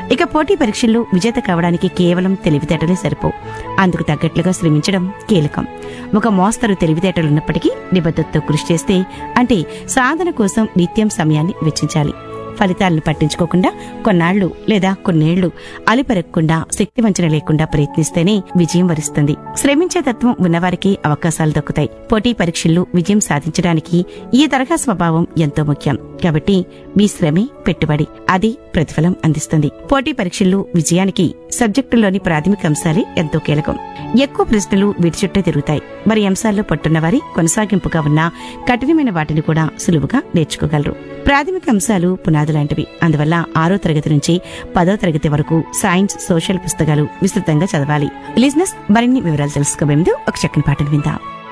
ఇక పోటీ పరీక్షల్లో విజేత కావడానికి కేవలం తెలివితేటలే సరిపోవు అందుకు తగ్గట్లుగా శ్రమించడం కీలకం ఒక మోస్తరు తెలివితేటలున్నప్పటికీ నిబద్ధతతో కృషి చేస్తే అంటే సాధన కోసం నిత్యం సమయాన్ని వెచ్చించాలి ఫలితాలను పట్టించుకోకుండా కొన్నాళ్లు లేదా కొన్నేళ్లు అలిపెరగకుండా శక్తివంచన లేకుండా ప్రయత్నిస్తేనే విజయం వరిస్తుంది శ్రమించే తత్వం ఉన్నవారికి అవకాశాలు దక్కుతాయి పోటీ పరీక్షల్లో విజయం సాధించడానికి ఈ తరహా స్వభావం ఎంతో ముఖ్యం కాబట్టి మీ శ్రమే పెట్టుబడి అది ప్రతిఫలం అందిస్తుంది పోటీ పరీక్షల్లో విజయానికి సబ్జెక్టులోని ప్రాథమిక అంశాలే ఎంతో కీలకం ఎక్కువ ప్రశ్నలు వీటి చుట్టే తిరుగుతాయి మరి అంశాల్లో పట్టున్నవారి కొనసాగింపుగా ఉన్న కఠినమైన వాటిని కూడా సులువుగా నేర్చుకోగలరు ప్రాథమిక అంశాలు పునాది లాంటివి అందువల్ల ఆరో తరగతి నుంచి పదో తరగతి వరకు సైన్స్ సోషల్ పుస్తకాలు విస్తృతంగా చదవాలి లిజినెస్ మరిన్ని వివరాలు తెలుసుకోబోయే ముందు ఒక చక్కని పాటను విందాం